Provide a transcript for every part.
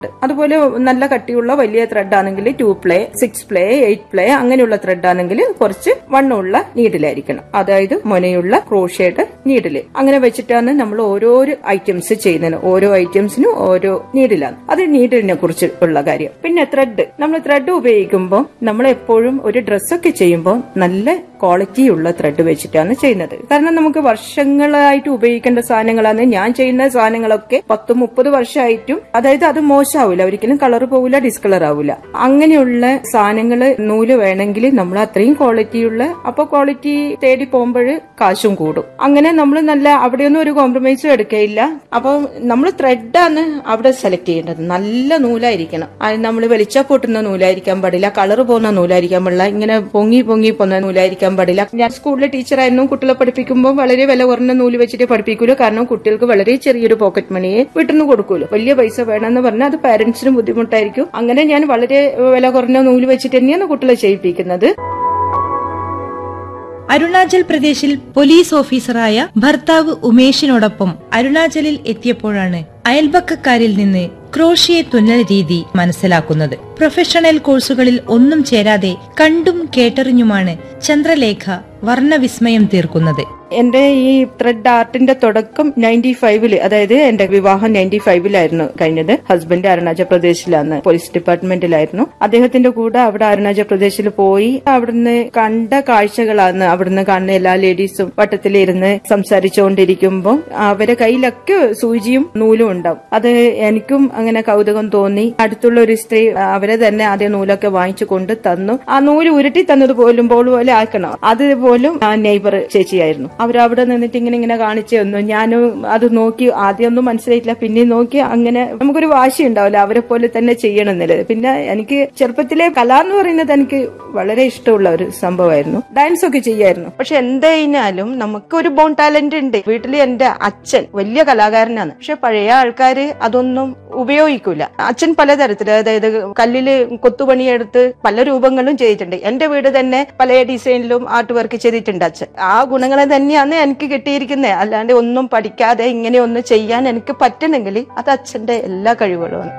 അതുപോലെ നല്ല കട്ടിയുള്ള വലിയ ത്രെഡ് ആണെങ്കിൽ two ply six ply eight ply അങ്ങനെയുള്ള ത്രെഡ് ആണെങ്കിൽ കുറച്ച് വണ്ണമുള്ള നീഡിലായിരിക്കണം അതായത് മൊനയുള്ള ക്രോഷയുടെ നീഡില് അങ്ങനെ വെച്ചിട്ടാണ് നമ്മൾ ഓരോരോ ഐറ്റംസ് ചെയ്യുന്നത് ഓരോ ഐറ്റംസിനും ഓരോ നീഡിലാണ് അത് നീഡിലിനെ കുറിച്ച് ഉള്ള കാര്യം പിന്നെ ത്രെഡ് നമ്മൾ ത്രെഡ് ഉപയോഗിക്കുമ്പോൾ നമ്മൾ എപ്പോഴും ഒരു ഡ്രസ്സൊക്കെ ചെയ്യുമ്പോൾ നല്ല ക്വാളിറ്റി ഉള്ള ത്രെഡ് വെച്ചിട്ടാണ് ചെയ്യുന്നത് കാരണം നമുക്ക് വർഷങ്ങളായിട്ട് ഉപയോഗിക്കേണ്ട സാധനങ്ങളാണ് ഞാൻ ചെയ്യുന്ന സാധനങ്ങളൊക്കെ പത്ത് മുപ്പത് വർഷമായിട്ടും അതായത് അത് മോശമാവില്ല ഒരിക്കലും കളർ പോവില്ല ഡിസ്കളർ ആവില്ല അങ്ങനെയുള്ള സാധനങ്ങൾ നൂല് വേണമെങ്കിൽ നമ്മൾ അത്രയും ക്വാളിറ്റിയുള്ള അപ്പൊ ക്വാളിറ്റി തേടി പോകുമ്പോൾ കാശും കൂടും അങ്ങനെ നമ്മൾ നല്ല അവിടെയൊന്നും ഒരു കോംപ്രമൈസും എടുക്കയില്ല അപ്പൊ നമ്മൾ ത്രെഡാണ് അവിടെ സെലക്ട് ചെയ്യേണ്ടത് നല്ല നൂലായിരിക്കണം അത് നമ്മൾ വെളിച്ച പൊട്ടുന്ന നൂലായിരിക്കാൻ പാടില്ല കളർ പോകുന്ന നൂലായിരിക്കാൻ പാടില്ല ഇങ്ങനെ പൊങ്ങി പൊങ്ങി പോകുന്ന നൂലായിരിക്കാൻ പാടില്ല ഞാൻ സ്കൂളിലെ ടീച്ചറായിരുന്നു കുട്ടികളെ പഠിപ്പിക്കുമ്പോൾ വളരെ വില കുറഞ്ഞ നൂല് വെച്ചിട്ട് പഠിപ്പിക്കൂലോ കാരണം കുട്ടികൾക്ക് വളരെ ചെറിയൊരു പോക്കറ്റ് മണിയെ വീട്ടിൽ നിന്ന് കൊടുക്കൂലോ വലിയ പൈസ വേണമെന്ന് പറഞ്ഞാൽ അത് പാരന്റ്സിനും ബുദ്ധിമുട്ടായിരിക്കും അങ്ങനെ ഞാൻ വളരെ വില കുറഞ്ഞ നൂല് വെച്ചിട്ട് തന്നെയാണ് കുട്ടികളെ ചെയ്യിപ്പിക്കുന്നത് അരുണാചൽ പ്രദേശിൽ പോലീസ് ഓഫീസറായ ഭർത്താവ് ഉമേഷിനോടൊപ്പം അരുണാചലിൽ എത്തിയപ്പോഴാണ് അയൽപക്കക്കാരിൽ നിന്ന് ക്രോഷിയെ തുന്നൽ രീതി മനസ്സിലാക്കുന്നത് പ്രൊഫഷണൽ കോഴ്സുകളിൽ ഒന്നും ചേരാതെ കണ്ടും കേട്ടറിഞ്ഞുമാണ് ചന്ദ്രലേഖ വർണ്ണവിസ്മയം തീർക്കുന്നത് എന്റെ ഈ ത്രെഡ് ആർട്ടിന്റെ തുടക്കം നയൻറ്റി ഫൈവില് അതായത് എന്റെ വിവാഹം നയൻറ്റി ഫൈവിലായിരുന്നു കഴിഞ്ഞത് ഹസ്ബൻഡ് അരുണാചൽ പ്രദേശിലാണ് പോലീസ് ഡിപ്പാർട്ട്മെന്റിലായിരുന്നു അദ്ദേഹത്തിന്റെ കൂടെ അവിടെ അരുണാചൽ പ്രദേശിൽ പോയി അവിടുന്ന് കണ്ട കാഴ്ചകളാണ് അവിടുന്ന് കാണുന്ന എല്ലാ ലേഡീസും വട്ടത്തിലിരുന്ന് സംസാരിച്ചുകൊണ്ടിരിക്കുമ്പോൾ അവരെ കയ്യിലൊക്കെ സൂചിയും നൂലും ഉണ്ടാവും അത് എനിക്കും അങ്ങനെ കൗതുകം തോന്നി അടുത്തുള്ള ഒരു സ്ത്രീ അവരെ തന്നെ ആദ്യം നൂലൊക്കെ വാങ്ങിച്ചു കൊണ്ട് തന്നു ആ നൂല് ഉരുട്ടി തന്നത് പോലും ബോൾ പോലെ ആക്കണം അതുപോലും ആ നെയ്ബർ ചേച്ചിയായിരുന്നു അവരവിടെ നിന്നിട്ട് ഇങ്ങനെ ഇങ്ങനെ കാണിച്ചു തന്നു ഞാനും അത് നോക്കി ആദ്യമൊന്നും മനസ്സിലായിട്ടില്ല പിന്നെ നോക്കി അങ്ങനെ നമുക്കൊരു വാശി ഉണ്ടാവില്ല അവരെ പോലെ തന്നെ ചെയ്യണം എന്നുള്ളത് പിന്നെ എനിക്ക് ചെറുപ്പത്തിലെ കല എന്ന് പറയുന്നത് എനിക്ക് വളരെ ഇഷ്ടമുള്ള ഒരു സംഭവമായിരുന്നു ഡാൻസ് ഒക്കെ ചെയ്യായിരുന്നു പക്ഷെ എന്തായാലും നമുക്ക് ഒരു ബോൺ ടാലന്റ് ഉണ്ട് വീട്ടിൽ എന്റെ അച്ഛൻ വലിയ കലാകാരനാണ് പക്ഷെ പഴയ ആൾക്കാര് അതൊന്നും ഉപയോഗിക്കൂല അച്ഛൻ പലതരത്തില് അതായത് കല്ലില് കൊത്തുപണിയെടുത്ത് പല രൂപങ്ങളും ചെയ്തിട്ടുണ്ട് എന്റെ വീട് തന്നെ പല ഡിസൈനിലും ആർട്ട് വർക്ക് ചെയ്തിട്ടുണ്ട് അച്ഛൻ ആ ഗുണങ്ങളെ തന്നെയാണ് എനിക്ക് കിട്ടിയിരിക്കുന്നത് അല്ലാണ്ട് ഒന്നും പഠിക്കാതെ ഇങ്ങനെ ഒന്ന് ചെയ്യാൻ എനിക്ക് പറ്റണമെങ്കിൽ അത് അച്ഛന്റെ എല്ലാ കഴിവുകളുമാണ്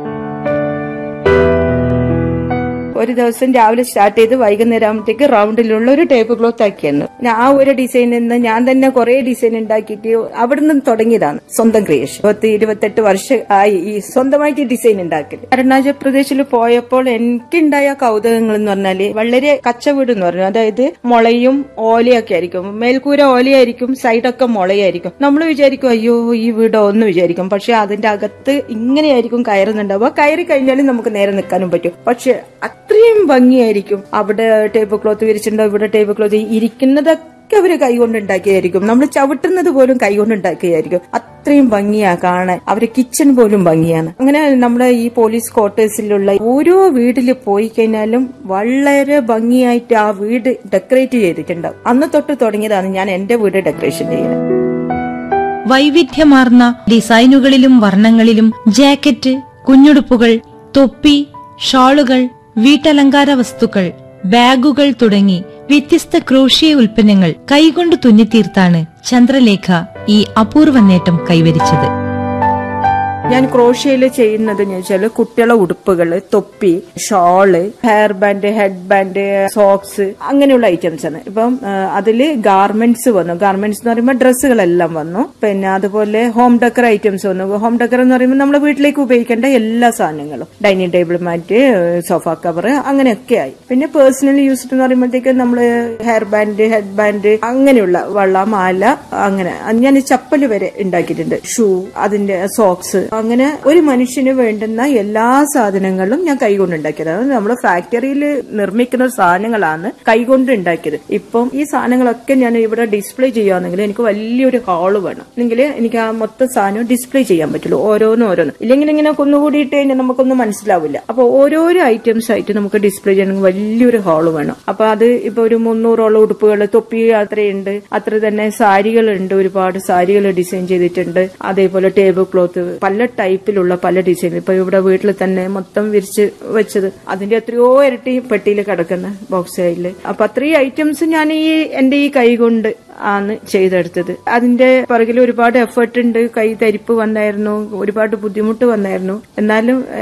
ഒരു ദിവസം രാവിലെ സ്റ്റാർട്ട് ചെയ്ത് വൈകുന്നേരം ആകുമ്പോഴത്തേക്ക് റൗണ്ടിലുള്ള ഒരു ടേബിൾ ക്ലോത്ത് ആക്കിയെന്നു ഞാൻ ആ ഒരു ഡിസൈനിൽ നിന്ന് ഞാൻ തന്നെ കുറെ ഡിസൈൻ ഉണ്ടാക്കിയിട്ട് അവിടുന്ന് തുടങ്ങിയതാണ് സ്വന്തം ക്രിയേഷൻ പത്ത് ഇരുപത്തെട്ട് വർഷം ആയി ഈ സ്വന്തമായിട്ട് ഡിസൈൻ ഉണ്ടാക്കൽ അരുണാചൽ പ്രദേശിൽ പോയപ്പോൾ എനിക്കുണ്ടായ കൗതുകങ്ങൾ എന്ന് പറഞ്ഞാല് വളരെ കച്ചവീട് എന്ന് പറഞ്ഞു അതായത് മുളയും ഓലയൊക്കെ ആയിരിക്കും മേൽക്കൂര ഓലയായിരിക്കും സൈഡൊക്കെ മുളയായിരിക്കും നമ്മൾ വിചാരിക്കും അയ്യോ ഈ വീടോ എന്ന് വിചാരിക്കും പക്ഷെ അതിന്റെ അകത്ത് ഇങ്ങനെയായിരിക്കും കയറുന്നുണ്ടാവുക കയറി കഴിഞ്ഞാലും നമുക്ക് നേരെ നിൽക്കാനും പറ്റും പക്ഷെ അത്രയും ഭംഗിയായിരിക്കും അവിടെ ടേബിൾ ക്ലോത്ത് വിരിച്ചിട്ടുണ്ടോ ഇവിടെ ടേബിൾ ക്ലോത്ത് ഇരിക്കുന്നതൊക്കെ അവര് കൈകൊണ്ട് ഉണ്ടാക്കിയായിരിക്കും നമ്മൾ ചവിട്ടുന്നത് പോലും കൈകൊണ്ട് ഉണ്ടാക്കിയായിരിക്കും അത്രയും ഭംഗിയാ കാണാൻ അവര് കിച്ചൺ പോലും ഭംഗിയാണ് അങ്ങനെ നമ്മുടെ ഈ പോലീസ് ക്വാർട്ടേഴ്സിലുള്ള ഓരോ വീട്ടിൽ പോയി കഴിഞ്ഞാലും വളരെ ഭംഗിയായിട്ട് ആ വീട് ഡെക്കറേറ്റ് ചെയ്തിട്ടുണ്ടാവും അന്ന് തൊട്ട് തുടങ്ങിയതാണ് ഞാൻ എന്റെ വീട് ഡെക്കറേഷൻ ചെയ്യുന്നത് വൈവിധ്യമാർന്ന ഡിസൈനുകളിലും വർണ്ണങ്ങളിലും ജാക്കറ്റ് കുഞ്ഞുടുപ്പുകൾ തൊപ്പി ഷാളുകൾ വീട്ടലങ്കാര വസ്തുക്കൾ ബാഗുകൾ തുടങ്ങി വ്യത്യസ്ത ക്രോഷ്യ ഉൽപ്പന്നങ്ങൾ കൈകൊണ്ട് തുന്നിത്തീർത്താണ് ചന്ദ്രലേഖ ഈ അപൂർവ നേട്ടം കൈവരിച്ചത് ഞാൻ ക്രോഷ്യയിൽ ചെയ്യുന്നത് എന്ന് വെച്ചാൽ കുട്ടികളെ ഉടുപ്പുകള് തൊപ്പി shawl hair band head band socks അങ്ങനെയുള്ള ഐറ്റംസ് ആണ് ഇപ്പം ആ, അതില് ഗാർമെന്റ്സ് വന്നു ഗാർമെന്റ്സ് എന്ന് പറയുമ്പോൾ ഡ്രസ്സുകളെല്ലാം വന്നു പിന്നെ അതുപോലെ ഹോം ഡെക്കർ ഐറ്റംസ് വന്നു ഹോം ഡെക്കർ എന്ന് പറയുമ്പോൾ നമ്മുടെ വീട്ടിലേക്ക് ഉപയോഗിക്കേണ്ട എല്ലാ സാധനങ്ങളും dining table mat sofa cover അങ്ങനെയൊക്കെ ആയി പിന്നെ പേഴ്സണൽ യൂസ് എന്ന് പറയുമ്പോഴത്തേക്ക് നമ്മള് ഹെയർ ബാൻഡ് ഹെഡ് ബാൻഡ് അങ്ങനെയുള്ള വള മാല അങ്ങനെ ഞാൻ ചപ്പല് വരെ ഉണ്ടാക്കിയിട്ടുണ്ട് ഷൂ അതിന്റെ സോക്സ് അങ്ങനെ ഒരു മനുഷ്യന് വേണ്ടുന്ന എല്ലാ സാധനങ്ങളും ഞാൻ കൈകൊണ്ട് ഉണ്ടാക്കിയതാണ് നമ്മൾ ഫാക്ടറിയിൽ നിർമ്മിക്കുന്ന സാധനങ്ങളാണ് കൈകൊണ്ട് ഉണ്ടാക്കിയത് ഇപ്പം ഈ സാധനങ്ങളൊക്കെ ഞാൻ ഇവിടെ ഡിസ്പ്ലേ ചെയ്യുകയാണെങ്കിൽ എനിക്ക് വലിയൊരു ഹാള് വേണം അല്ലെങ്കിൽ എനിക്ക് ആ മൊത്തം സാധനം ഡിസ്പ്ലേ ചെയ്യാൻ പറ്റുള്ളൂ ഓരോന്നും ഓരോന്നും ഇല്ലെങ്കിൽ ഇങ്ങനെ കൊന്നുകൂടിയിട്ട് കഴിഞ്ഞാൽ നമുക്കൊന്നും മനസ്സിലാവില്ല അപ്പൊ ഓരോരോ ഐറ്റംസ് ആയിട്ട് നമുക്ക് ഡിസ്പ്ലേ ചെയ്യണമെങ്കിൽ വലിയൊരു ഹാള് വേണം അപ്പൊ അത് ഇപ്പൊ ഒരു മുന്നൂറോളം ഉടുപ്പുകൾ തൊപ്പി അത്രയുണ്ട് അത്ര തന്നെ സാരികളുണ്ട് ഒരുപാട് സാരികൾ ഡിസൈൻ ചെയ്തിട്ടുണ്ട് അതേപോലെ ടേബിൾ ക്ലോത്ത് പല പല ടൈപ്പിലുള്ള പല ഡിസൈൻ ഇപ്പൊ ഇവിടെ വീട്ടിൽ തന്നെ മൊത്തം വിരിച്ച് വെച്ചത് അതിന്റെ എത്രയോ ഇരട്ടി പെട്ടിയിൽ കിടക്കുന്ന ബോക്സിൽ അപ്പൊ അത്രയും ഐറ്റംസ് ഞാൻ ഈ എന്റെ ഈ കൈ കൊണ്ട് ആണ് ചെയ്തെടുത്തത് അതിന്റെ പുറകിൽ ഒരുപാട് എഫേർട്ട് ഉണ്ട് കൈ തരിപ്പ് വന്നായിരുന്നു ഒരുപാട് ബുദ്ധിമുട്ട് വന്നായിരുന്നു എന്നാലും